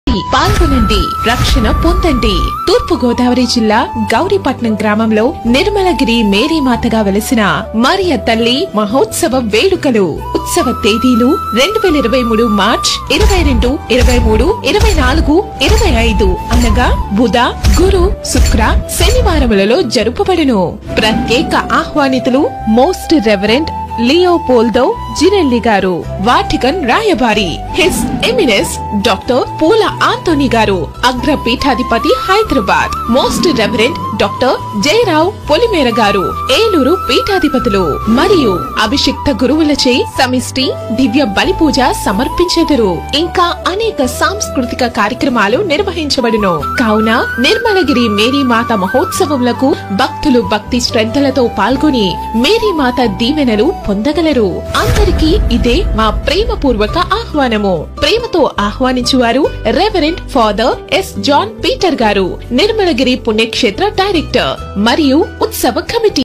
పాల్గొనండి రక్షణ పొందండి తూర్పు గోదావరి జిల్లా గౌరీపట్నం గ్రామంలో నిర్మలగిరి మేరీమాతగా వెలిసిన మరియ తల్లి మహోత్సవ వేడుకలు ఉత్సవ తేదీలు రెండు వేల ఇరవై మూడు మార్చ్ ఇరవై రెండు ఇరవై మూడు ఇరవై నాలుగు ఇరవై ఐదు అనగా బుధ గురు శుక్ర శనివారములలో జరుపబడును ప్రత్యేక ఆహ్వానితులు మోస్ట్ రెవరెండ్ లియోపోల్దో జినెల్లి గారు వాటికన్ రాయబారి his eminence doctor Poola Anthony గారు అగ్ర పీఠాధిపతి Hyderabad most reverend doctor Jayarao Polimera గారు ఏలూరు పీఠాధిపతులు మరియు అభిషిక్త గురువులచే సమిష్టి దివ్య బలి పూజ సమర్పించెదరు ఇంకా అనేక సాంస్కృతిక కార్యక్రమాలు నిర్వహించబడును కావున నిర్మలగిరి మేరీ మాత మహోత్సవములకు భక్తులు భక్తి శ్రద్ధలతో పాల్గొని మేరీ మాత దీవెనలు పొందగలరు అందరికీ ఇదే మా ప్రేమపూర్వక ఆహ్వానము ప్రేమతో ఆహ్వానించువారు reverend father S John Peter గారు నిర్మలగిరి పుణ్యక్షేత్ర డైరెక్టర్ మరియు ఉత్సవ కమిటీ